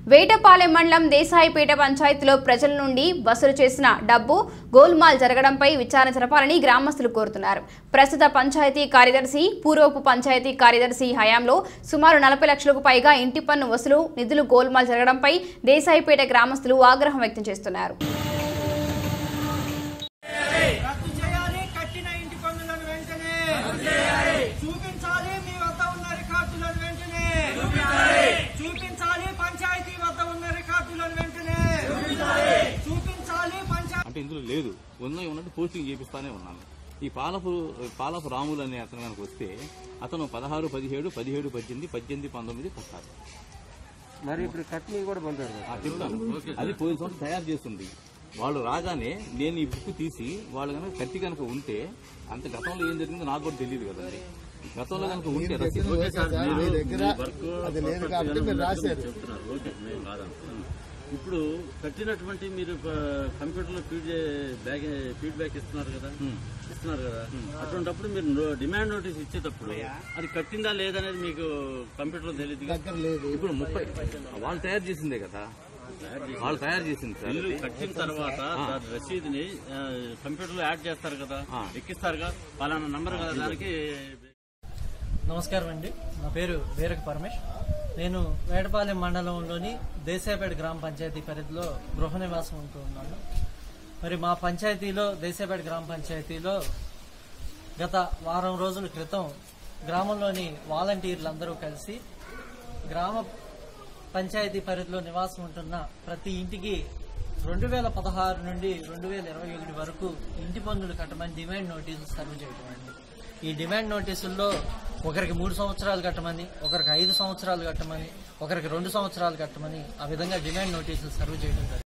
వేటపాలెం మండలం దేశాయిపేట పంచాయతీలో ప్రజల నుండి వసూలు చేసిన డబ్బు గోల్మాల్ జరగడంపై విచారణ జరపాలని గ్రామస్తులు కోరుతున్నారు ప్రస్తుత పంచాయతీ కార్యదర్శి పూర్వపు పంచాయతీ కార్యదర్శి హయాంలో సుమారు నలభై లక్షలకు పైగా ఇంటి పన్ను వసూలు నిధులు గోల్మాల్ జరగడంపై దేశాయిపేట గ్రామస్తులు ఆగ్రహం వ్యక్తం చేస్తున్నారు రద్దు చేయాలి కట్టిన ఇంటి పన్నులను వెంటనే చూపించాలి మీ వద్ద ఉన్న రికార్డులను వెంటనే చూపించాలి పంచాయతీ వద్ద ఉన్న రికార్డులను వెంటనే చూపించాలి పంచాయతీ అంటే ఇందులో లేదు ఉన్నాయి ఉన్నట్టు పోస్టింగ్ చేపిస్తానే ఉన్నాను ఈ పాలపు పాలపు రాములు అనే అతను కనుక వస్తే అతను పదహారు పదిహేడు పదిహేడు పద్దెనిమిది పద్దెనిమిది పంతొమ్మిది కట్టాలి మరి ఇప్పుడు కట్నీ కూడా పొందారు ఆ చెప్తాను అది పోయిన సంవత్సరం తయారు చేస్తుంది వాళ్ళు రాగానే నేను ఈ బుక్ తీసి వాళ్ళు కనుక కత్తి కనుక ఉంటే అంత గతంలో ఏం జరిగిందో నాకు కూడా తెలియదు కదండి గతంలో కనుక ఉంటే రసీదు మీ దగ్గర అది లేదు కాబట్టి మీరు రాశారు చెప్తున్నారు ఓకే మేము కాదంటున్నాం ఇప్పుడు కట్టినటువంటి మీరు కంప్యూటర్ లో ఫీడ్ బ్యాక్ ఫీడ్బ్యాక్ ఇస్తున్నారు కదా ఇస్తున్నారు కదా అటువంటిప్పుడు మీరు నో- డిమాండ్ నోటీస్ ఇచ్చేటప్పుడు అది కట్టిందా లేదనేది మీకు కంప్యూటర్ లో తెలియదు కదా. దగ్గర లేదు ఇప్పుడు ముప్పై వాళ్ళు తయారు చేసిందే కదా వాళ్ళు తయారు చేసింది సార్ బిల్లు అది. కట్టిన తర్వాత దాని రసీదుని ఆ, కంప్యూటర్ లో యాడ్ చేస్తారు కదా ఆ. ఎక్కిస్తారుగా పలానా నంబర్ కదా దానికి నమస్కారం అండి నా పేరు వీరక పరమేష్ నేను వేటపాలెం మండలంలోని దేశాపేట గ్రామ పంచాయతీ పరిధిలో గృహ నివాసం ఉంటూ ఉన్నాను మరి మా పంచాయతీలో దేశాపేట గ్రామ పంచాయతీలో గత వారం రోజుల క్రితం గ్రామంలోని వాలంటీర్లందరూ కలిసి గ్రామ పంచాయతీ పరిధిలో నివాసం ఉంటున్న ప్రతి ఇంటికి రెండు వేల పదహారు నుండి రెండు వేల ఇరవై ఒకటి వరకు ఇంటి పన్నులు కట్టమని డిమాండ్ నోటీసులు సర్వ్ చేయడం అండి ఈ డిమాండ్ నోటీసుల్లో ఒకరికి మూడు సంవత్సరాలు కట్టమని ఒకరికి ఐదు సంవత్సరాలు కట్టమని ఒకరికి రెండు సంవత్సరాలు కట్టమని ఆ విధంగా డిమాండ్ నోటీసులు సర్వ్ చేయడం జరిగింది